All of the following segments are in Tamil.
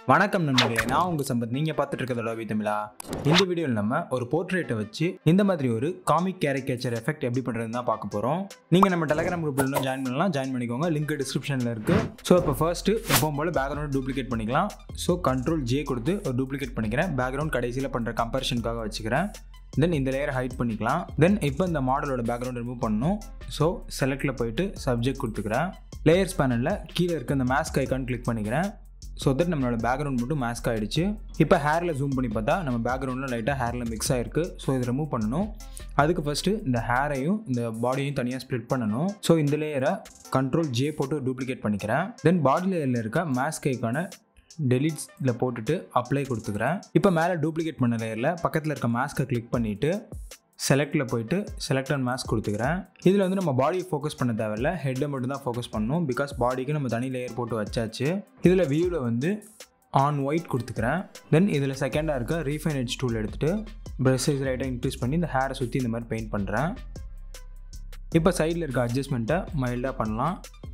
வணக்கம் நண்பர்களே நான் உங்கள் சம்பத் நீங்கள் பார்த்துட்டு இருக்கிறதோட வித்தமிழா இந்த வீடியோவில் நம்ம ஒரு போர்ட்ரேட்டை வச்சு இந்த மாதிரி ஒரு காமிக் கேரிகேச்சர் எஃபெக்ட் எப்படி பண்ணுறதுன்னு தான் பார்க்க போகிறோம் நீங்கள் நம்ம டெலகிராம் குரூப்பில் ஜாயின் பண்ணலாம் ஜாயின் பண்ணிக்கோங்க லிங்க் டிஸ்கிரிப்ஷனில் இருக்குது ஸோ இப்போ ஃபர்ஸ்ட்டு எப்பவும் போல் பேக்ரவுண்ட் டூப்ளிகேட் பண்ணிக்கலாம் ஸோ கண்ட்ரோல் ஜே கொடுத்து ஒரு டூப்ளிகேட் பண்ணிக்கிறேன் பேக்ரவுண்ட் கடைசியில் பண்ணுற கம்பேரிஷனுக்காக வச்சுக்கிறேன் தென் இந்த லேயரை ஹைட் பண்ணிக்கலாம் தென் இப்போ இந்த மாடலோட பேக்ரவுண்ட் ரிமூவ் பண்ணணும் ஸோ செலக்டில் போயிட்டு சப்ஜெக்ட் கொடுத்துக்கிறேன் லேயர்ஸ் பேனலில் கீழே இருக்க இந்த மாஸ்க் ஐக்கான் கிளிக் பண்ணிக்கிறேன் ஸோ தட் நம்மளோட பேக்ரவுண்ட் மட்டும் மாஸ்க் ஆகிடுச்சு இப்போ ஹேரில் ஜூம் பண்ணி பார்த்தா நம்ம பேக்ரவுண்டில் லைட்டாக ஹேரில் மிக்ஸ் ஆகிருக்கு ஸோ இதை ரிமூவ் பண்ணணும் அதுக்கு ஃபஸ்ட்டு இந்த ஹேரையும் இந்த பாடியையும் தனியாக ஸ்ப்ளிட் பண்ணணும் ஸோ இந்த லேயரை கண்ட்ரோல் ஜே போட்டு டூப்ளிகேட் பண்ணிக்கிறேன் தென் பாடி லேயரில் இருக்க மாஸ்க் ஐக்கான டெலிட்ஸில் போட்டுட்டு அப்ளை கொடுத்துக்கிறேன் இப்போ மேலே டூப்ளிகேட் பண்ண லேயரில் பக்கத்தில் இருக்க மாஸ்க்கை கிளிக் பண்ணிவிட்டு செலக்டில் போயிட்டு செலக்ட் அண்ட் மாஸ்க் கொடுத்துக்கிறேன் இதில் வந்து நம்ம பாடியை ஃபோக்கஸ் பண்ண தேவையில்ல ஹெட்டை மட்டும் தான் ஃபோக்கஸ் பண்ணணும் பிகாஸ் பாடிக்கு நம்ம தனி லேயர் போட்டு வச்சாச்சு இதில் வியூவில் வந்து ஆன் ஒயிட் கொடுத்துக்கிறேன் தென் இதில் செகண்டாக இருக்க ரீஃபைன் எட்ஜ் டூல் எடுத்துகிட்டு ப்ரெஷ் சைஸ் லைட்டாக இன்க்ரீஸ் பண்ணி இந்த ஹேரை சுற்றி இந்த மாதிரி பெயிண்ட் பண்ணுறேன் இப்போ சைடில் இருக்க அட்ஜஸ்ட்மெண்ட்டை மைல்டாக பண்ணலாம்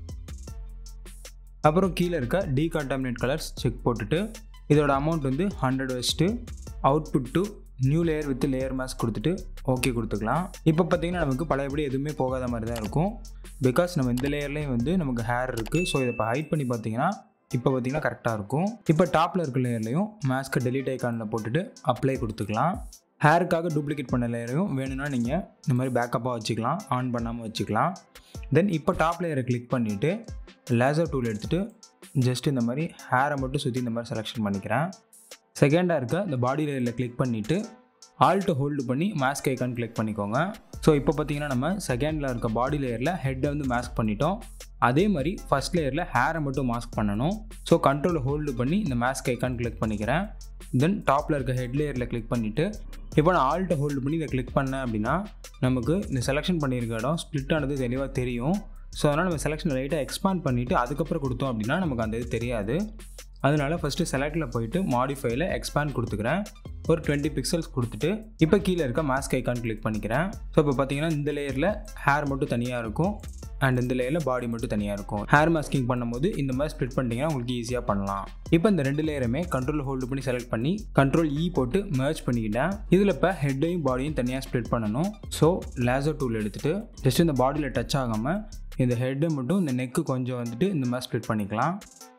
அப்புறம் கீழே இருக்க டீகான்டாமினேட் கலர்ஸ் செக் போட்டுட்டு இதோட அமௌண்ட் வந்து ஹண்ட்ரட் வச்சுட்டு output to new layer with layer mask கொடுத்துட்டு ஓகே கொடுத்துக்கலாம் இப்போ பார்த்தீங்கன்னா நமக்கு பழையபடி எதுவுமே போகாத மாதிரி தான் இருக்கும் பிகாஸ் நம்ம இந்த லேயர்லேயும் வந்து நமக்கு ஹேர் இருக்குது ஸோ இதை இப்போ ஹைட் பண்ணி பார்த்தீங்கன்னா இப்போ பார்த்தீங்கன்னா கரெக்டாக இருக்கும் இப்போ டாப்பில் இருக்க லேயர்லையும் மாஸ்க்கை டெலிட் ஐக்கானில் போட்டுட்டு அப்ளை கொடுத்துக்கலாம் ஹேருக்காக டூப்ளிகேட் பண்ண லேயரையும் வேணும்னா நீங்கள் இந்த மாதிரி பேக்கப்பாக வச்சுக்கலாம் ஆன் பண்ணாமல் வச்சுக்கலாம் தென் இப்போ டாப் லேயரை கிளிக் பண்ணிவிட்டு லேசர் டூல் எடுத்துகிட்டு ஜஸ்ட் இந்த மாதிரி ஹேரை மட்டும் சுற்றி இந்த மாதிரி செலெக்ஷன் பண்ணிக்கிறேன் செகண்டாக இருக்க இந்த பாடி லேயரில் கிளிக் பண்ணிவிட்டு ஆல்ட்டு ஹோல்டு பண்ணி மாஸ்க் ஐக்கான் கிளிக் பண்ணிக்கோங்க ஸோ இப்போ பார்த்தீங்கன்னா நம்ம செகண்டில் இருக்க பாடி லேயரில் ஹெட்டை வந்து மாஸ்க் பண்ணிட்டோம் அதே மாதிரி ஃபஸ்ட் லேயரில் ஹேரை மட்டும் மாஸ்க் பண்ணணும் ஸோ கண்ட்ரோலை ஹோல்டு பண்ணி இந்த மாஸ்க் ஐக்கான் கிளிக் பண்ணிக்கிறேன் தென் டாப்பில் இருக்க ஹெட் லேயரில் கிளிக் பண்ணிவிட்டு இப்போ நான் ஆல்ட்டை ஹோல்டு பண்ணி இதை கிளிக் பண்ணேன் அப்படின்னா நமக்கு இந்த செலெக்ஷன் பண்ணியிருக்க இடம் ஸ்ப்ளிட் ஆனது தெளிவாக தெரியும் ஸோ அதனால் நம்ம செலெக்ஷனை லைட்டாக எக்ஸ்பாண்ட் பண்ணிவிட்டு அதுக்கப்புறம் கொடுத்தோம் அப்படின்னா நமக்கு அந்த இது தெரியாது அதனால் ஃபஸ்ட்டு செலக்டில் போயிட்டு மாடிஃபைல எக்ஸ்பேண்ட் கொடுத்துக்கிறேன் ஒரு டுவெண்ட்டி பிக்சல்ஸ் கொடுத்துட்டு இப்போ கீழே இருக்க மாஸ்க் ஐக்கான் கிளிக் பண்ணிக்கிறேன் ஸோ இப்போ பார்த்தீங்கன்னா இந்த லேயரில் ஹேர் மட்டும் தனியாக இருக்கும் அண்ட் இந்த லேயரில் பாடி மட்டும் தனியாக இருக்கும் ஹேர் மாஸ்கிங் பண்ணும்போது இந்த மாதிரி ஸ்ப்ளிட் பண்ணிட்டீங்கன்னா உங்களுக்கு ஈஸியாக பண்ணலாம் இப்போ இந்த ரெண்டு லேயருமே கண்ட்ரோல் ஹோல்டு பண்ணி செலக்ட் பண்ணி கண்ட்ரோல் இ போட்டு மேர்ச் பண்ணிக்கிட்டேன் இதில் இப்போ ஹெட்டையும் பாடியும் தனியாக ஸ்ப்ளிட் பண்ணணும் ஸோ லேசர் டூல் எடுத்துகிட்டு ஜஸ்ட் இந்த பாடியில் டச் ஆகாமல் இந்த ஹெட்டு மட்டும் இந்த நெக்கு கொஞ்சம் வந்துட்டு இந்த மாதிரி ஸ்ப்ளிட் பண்ணிக்கலாம்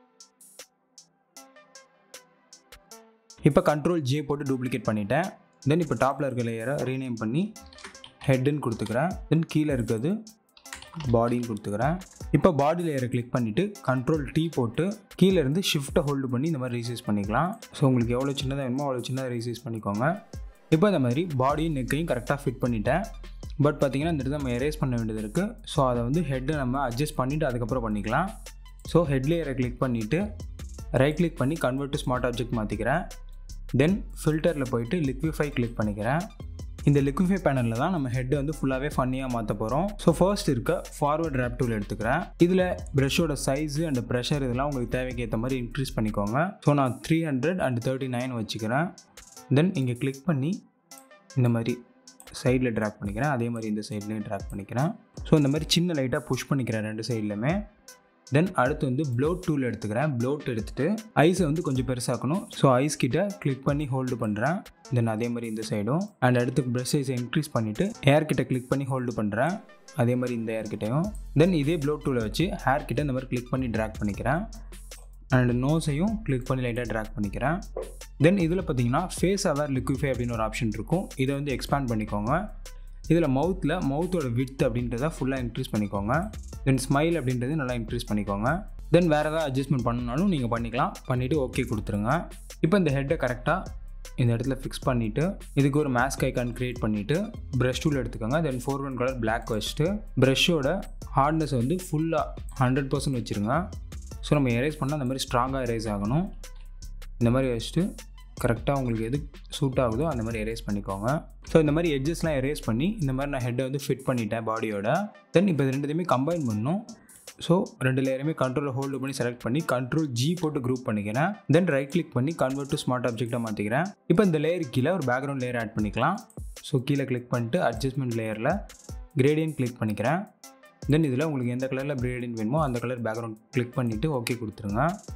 இப்போ கண்ட்ரோல் ஜே போட்டு டூப்ளிகேட் பண்ணிட்டேன் தென் இப்போ டாப்பில் இருக்க லேயரை ரீநேம் பண்ணி ஹெட்டுன்னு கொடுத்துக்கிறேன் தென் கீழே இருக்கிறது பாடின்னு கொடுத்துக்கிறேன் இப்போ பாடி லேயரை கிளிக் பண்ணிவிட்டு கண்ட்ரோல் டீ போட்டு கீழே இருந்து ஷிஃப்ட்டை ஹோல்டு பண்ணி இந்த மாதிரி ரீசைஸ் பண்ணிக்கலாம் ஸோ உங்களுக்கு எவ்வளோ சின்னதாக வேணுமோ அவ்வளோ சின்னதாக ரீசைஸ் பண்ணிக்கோங்க இப்போ இந்த மாதிரி பாடியும் நெக்கையும் கரெக்டாக ஃபிட் பண்ணிட்டேன் பட் பார்த்தீங்கன்னா இந்த இடத்துல நம்ம எரேஸ் பண்ண வேண்டியது இருக்குது ஸோ அதை வந்து ஹெட்டை நம்ம அட்ஜஸ்ட் பண்ணிவிட்டு அதுக்கப்புறம் பண்ணிக்கலாம் ஸோ ஹெட் லேயரை கிளிக் பண்ணிவிட்டு ரைட் கிளிக் பண்ணி கன்வெர்ட் டு ஸ்மார்ட் ஆப்ஜெக்ட் மாற்றிக்கிறேன் தென் ஃபில்டரில் போயிட்டு லிக்விஃபை கிளிக் பண்ணிக்கிறேன் இந்த லிக்விஃபை பேனலில் தான் நம்ம ஹெட்டை வந்து ஃபுல்லாகவே ஃபன்னியாக மாற்ற போகிறோம் ஸோ ஃபர்ஸ்ட் இருக்க ஃபார்வர்ட் ரேப் டூல் எடுத்துக்கிறேன் இதில் ப்ரஷோட சைஸு அண்ட் ப்ரெஷர் இதெல்லாம் உங்களுக்கு தேவைக்கு ஏற்ற மாதிரி இன்க்ரீஸ் பண்ணிக்கோங்க ஸோ நான் three hundred and thirty nine வச்சுக்கிறேன் தென் இங்கே கிளிக் பண்ணி இந்த மாதிரி சைடில் ட்ராக் பண்ணிக்கிறேன் அதே மாதிரி இந்த சைட்லேயும் ட்ராக் பண்ணிக்கிறேன் ஸோ இந்த மாதிரி சின்ன லைட்டாக புஷ் பண்ணிக்கிறேன் ரெண்டு சைட்லையுமே தென் அடுத்து வந்து ப்ளோட் டூல் எடுத்துக்கிறேன் ப்ளோட் எடுத்துகிட்டு ஐஸை வந்து கொஞ்சம் பெருசாக்கணும் ஸோ ஐஸ் கிட்ட கிளிக் பண்ணி ஹோல்டு பண்ணுறேன் தென் அதே மாதிரி இந்த சைடும் அண்ட் அடுத்து ப்ரெஷ் சைஸை இன்க்ரீஸ் பண்ணிவிட்டு ஹேர் கிட்ட கிளிக் பண்ணி ஹோல்டு பண்ணுறேன் அதே மாதிரி இந்த ஹேர் கிட்டையும் தென் இதே ப்ளோட் டூலை வச்சு ஹேர் கிட்ட இந்த மாதிரி கிளிக் பண்ணி ட்ராக் பண்ணிக்கிறேன் அண்ட் நோஸையும் கிளிக் பண்ணி லைட்டாக ட்ராக் பண்ணிக்கிறேன் தென் இதில் பார்த்தீங்கன்னா ஃபேஸ் அவர் லிக்விஃபை அப்படின்னு ஒரு ஆப்ஷன் இருக்கும் இதை வந்து எக்ஸ்பேண்ட் பண்ணிக்கோங்க இதில் மவுத்தில் மவுத்தோட வித் அப்படின்றத ஃபுல்லாக இன்க்ரீஸ் பண்ணிக்கோங்க தென் ஸ்மைல் அப்படின்றது நல்லா இன்க்ரீஸ் பண்ணிக்கோங்க தென் வேறு ஏதாவது அட்ஜஸ்ட்மெண்ட் பண்ணணுனாலும் நீங்கள் பண்ணிக்கலாம் பண்ணிவிட்டு ஓகே கொடுத்துருங்க இப்போ இந்த ஹெட்டை கரெக்டாக இந்த இடத்துல ஃபிக்ஸ் பண்ணிவிட்டு இதுக்கு ஒரு மாஸ்க் ஐக்கான் க்ரியேட் பண்ணிவிட்டு ப்ரஷ் டூல் எடுத்துக்கோங்க then foreground colour black வச்சுட்டு ப்ரஷ்ஷோட ஹார்ட்னஸ் வந்து ஃபுல்லாக ஹண்ட்ரட் பர்சன்ட் வச்சுருங்க ஸோ நம்ம எரேஸ் பண்ணால் அந்த மாதிரி ஸ்ட்ராங்காக எரேஸ் ஆகணும் இந்த மாதிரி வச்சுட்டு கரெக்டாக உங்களுக்கு எது சூட் ஆகுதோ அந்த மாதிரி எரேஸ் பண்ணிக்கோங்க ஸோ இந்த மாதிரி எட்ஜஸ்லாம் எரேஸ் பண்ணி இந்த மாதிரி நான் ஹெட்டை வந்து ஃபிட் பண்ணிட்டேன் பாடியோட தென் இப்போ இது ரெண்டுத்தையுமே கம்பைன் பண்ணணும் ஸோ ரெண்டு லேயருமே கண்ட்ரோல் ஹோல்டு பண்ணி செலக்ட் பண்ணி கண்ட்ரோல் ஜி போட்டு குரூப் பண்ணிக்கிறேன் தென் ரைட் கிளிக் பண்ணி கன்வெர்ட் டு ஸ்மார்ட் ஆப்ஜெக்டாக மாற்றிக்கிறேன் இப்போ இந்த லேயர் கீழே ஒரு பேக்ரவுண்ட் லேயர் ஆட் பண்ணிக்கலாம் ஸோ கீழே கிளிக் பண்ணிட்டு அட்ஜஸ்ட்மெண்ட் லேயரில் கிரேடியன்ட் கிளிக் பண்ணிக்கிறேன் தென் இதில் உங்களுக்கு எந்த கலரில் கிரேடியன்ட் வேணுமோ அந்த கலர் பேக்ரவுண்ட் கிளிக் பண்ணிவிட்டு ஓகே கொடுத்துருங்க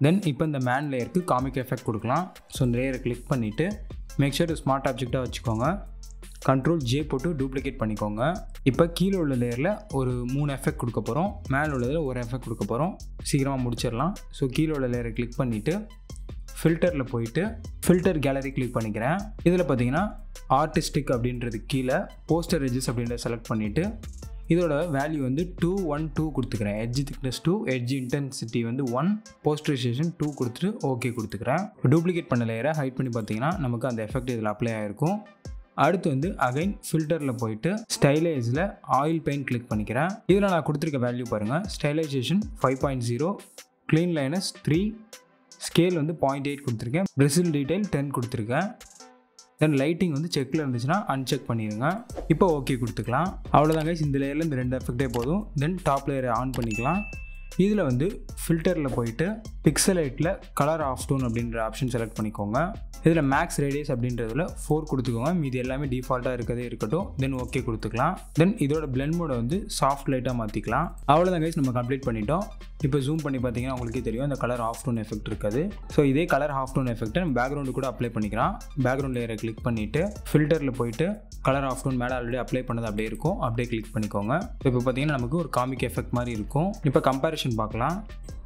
தென் இப்போ இந்த மேன் லேயருக்கு காமிக் எஃபெக்ட் கொடுக்கலாம் ஸோ இந்த லேயரை கிளிக் பண்ணிவிட்டு மேக் ஷூர் ஸ்மார்ட் ஆப்ஜெக்டாக வச்சுக்கோங்க கண்ட்ரோல் ஜே போட்டு டூப்ளிகேட் பண்ணிக்கோங்க இப்போ கீழே உள்ள லேயரில் ஒரு மூணு எஃபெக்ட் கொடுக்க போகிறோம் மேலே உள்ளதில் ஒரு எஃபெக்ட் கொடுக்க போகிறோம் சீக்கிரமாக முடிச்சிடலாம் ஸோ கீழே உள்ள லேயரை கிளிக் பண்ணிவிட்டு ஃபில்டரில் போயிட்டு ஃபில்டர் கேலரி கிளிக் பண்ணிக்கிறேன் இதில் பார்த்தீங்கன்னா ஆர்டிஸ்டிக் அப்படின்றது கீழே போஸ்டர் எஜஸ் அப்படின்றத செலக்ட் பண்ணிவிட்டு இதோட வேல்யூ வந்து டூ ஒன் டூ கொடுத்துக்கிறேன் edge thickness two edge intensity வந்து ஒன் போஸ்டரைசேஷன் டூ கொடுத்துட்டு ஓகே கொடுத்துக்கிறேன் டூப்ளிகேட் பண்ண லேயரை ஹைட் பண்ணி பார்த்தீங்கன்னா நமக்கு அந்த எஃபெக்ட் இதில் அப்ளை ஆகிருக்கும் அடுத்து வந்து அகைன் ஃபில்டரில் போயிட்டு ஸ்டைலைஸில் ஆயில் பெயிண்ட் கிளிக் பண்ணிக்கிறேன் இதில் நான் கொடுத்துருக்க வேல்யூ பாருங்கள் stylization five point zero clean lines three scale வந்து பாயிண்ட் எயிட் கொடுத்துருக்கேன் பிரிசில் டீடைல் டென் கொடுத்துருக்கேன் தென் லைட்டிங் வந்து செக்கில் இருந்துச்சுன்னா அன்செக் பண்ணிடுங்க இப்போ ஓகே கொடுத்துக்கலாம் அவ்வளோதாங்க இந்த லேயரில் இந்த ரெண்டு எஃபெக்டே போதும் தென் டாப் லேயரை ஆன் பண்ணிக்கலாம் இதில் வந்து ஃபில்டரில் போயிட்டு பிக்சலைட்டில் கலர் ஆஃப் டோன் அப்படின்ற ஆப்ஷன் செலக்ட் பண்ணிக்கோங்க இதில் மேக்ஸ் ரேடியஸ் அப்படின்றதுல ஃபோர் கொடுத்துக்கோங்க மீதி எல்லாமே டிஃபால்ட்டாக இருக்கதே இருக்கட்டும் தென் ஓகே கொடுத்துக்கலாம் தென் இதோட பிளெண்ட் மோடை வந்து சாஃப்ட் லைட்டாக மாற்றிக்கலாம் அவ்வளோதான் கைஸ் நம்ம கம்ப்ளீட் பண்ணிட்டோம் இப்போ ஜூம் பண்ணி பார்த்தீங்கன்னா உங்களுக்கே தெரியும் அந்த கலர் ஆஃப் டோன் எஃபெக்ட் இருக்காது ஸோ இதே கலர் ஆஃப் டோன் எஃபெக்ட்டை நம்ம பேக்ரவுண்டு கூட அப்ளை பண்ணிக்கலாம் பேக்ரவுண்ட் லேயரை கிளிக் பண்ணிவிட்டு ஃபில்டரில் போயிட்டு கலர் ஆஃப் டோன் மேலே ஆல்ரெடி அப்ளை பண்ணது அப்படியே இருக்கும் அப்படியே கிளிக் பண்ணிக்கோங்க ஸோ இப்போ பார்த்தீங்கன்னா நமக்கு ஒரு காமிக் எஃபெக்ட் மாதிரி இருக்கும் இப்போ கம்பேரிஷன் பார்க்கலாம்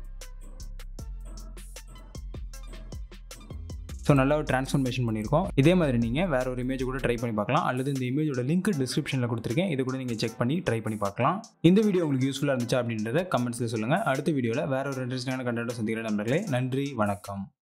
ஸோ நல்ல ஒரு ட்ரான்ஸ்ஃபர்மேஷன் பண்ணியிருக்கோம் இதே மாதிரி நீங்கள் வேறு ஒரு இமேஜ் கூட ட்ரை பண்ணி பார்க்கலாம் அல்லது இந்த இமேஜோட லிங்க் டிஸ்கிரிப்ஷனில் கொடுத்துருக்கேன் இதை கூட நீங்கள் செக் பண்ணி ட்ரை பண்ணி பார்க்கலாம் இந்த வீடியோ உங்களுக்கு யூஸ்ஃபுல்லாக இருந்துச்சா அப்படின்றத கமெண்ட்ஸில் சொல்லுங்கள் அடுத்த வீடியோவில் வேறு ஒரு இன்ட்ரெஸ்டிங்கான கண்டென்ட்டை சந்திக்கிற நண்பர்களே நன்றி வணக்கம்